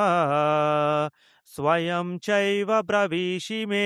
స్వయం చైవ బ్రవీషి మే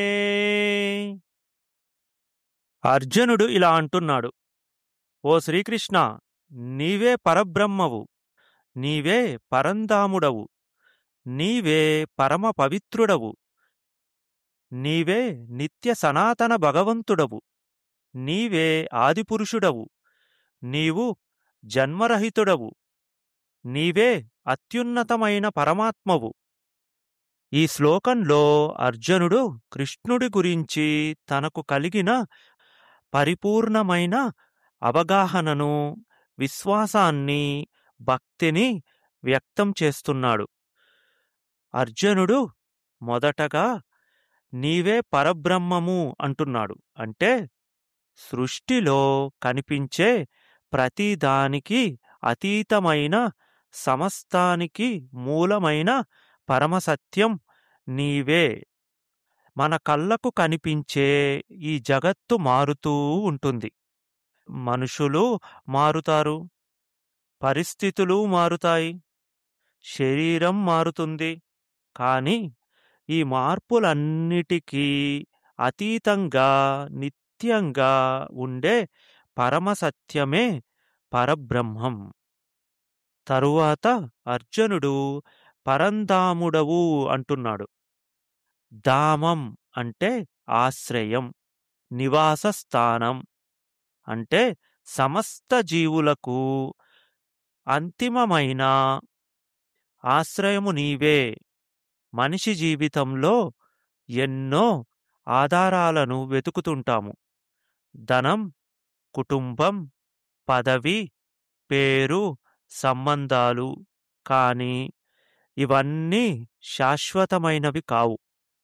అర్జునుడు ఇలా అంటున్నాడు ఓ శ్రీకృష్ణ నీవే పరబ్రహ్మవు నీవే పరంధాముడవు నీవే పరమ పవిత్రుడవు నీవే నిత్య సనాతన భగవంతుడవు నీవే ఆదిపురుషుడవు నీవు జన్మరహితుడవు నీవే అత్యున్నతమైన పరమాత్మవు ఈ శ్లోకంలో అర్జునుడు కృష్ణుడి గురించి తనకు కలిగిన పరిపూర్ణమైన అవగాహనను విశ్వాసాన్ని భక్తిని వ్యక్తం చేస్తున్నాడు అర్జునుడు మొదటగా నీవే పరబ్రహ్మము అంటున్నాడు అంటే సృష్టిలో కనిపించే ప్రతిదానికి అతీతమైన సమస్తానికి మూలమైన పరమసత్యం నీవే మన కళ్ళకు కనిపించే ఈ జగత్తు మారుతూ ఉంటుంది మనుషులు మారుతారు పరిస్థితులు మారుతాయి శరీరం మారుతుంది కానీ ఈ మార్పులన్నిటికీ అతీతంగా నిత్యంగా ఉండే పరమసత్యమే పరబ్రహ్మం తరువాత అర్జునుడు పరంధాముడవు అంటున్నాడు ధామం అంటే ఆశ్రయం నివాస స్థానం అంటే సమస్త జీవులకు అంతిమమైన ఆశ్రయము నీవే మనిషి జీవితంలో ఎన్నో ఆధారాలను వెతుకుతుంటాము ధనం కుటుంబం పదవి పేరు సంబంధాలు కానీ ఇవన్నీ శాశ్వతమైనవి కావు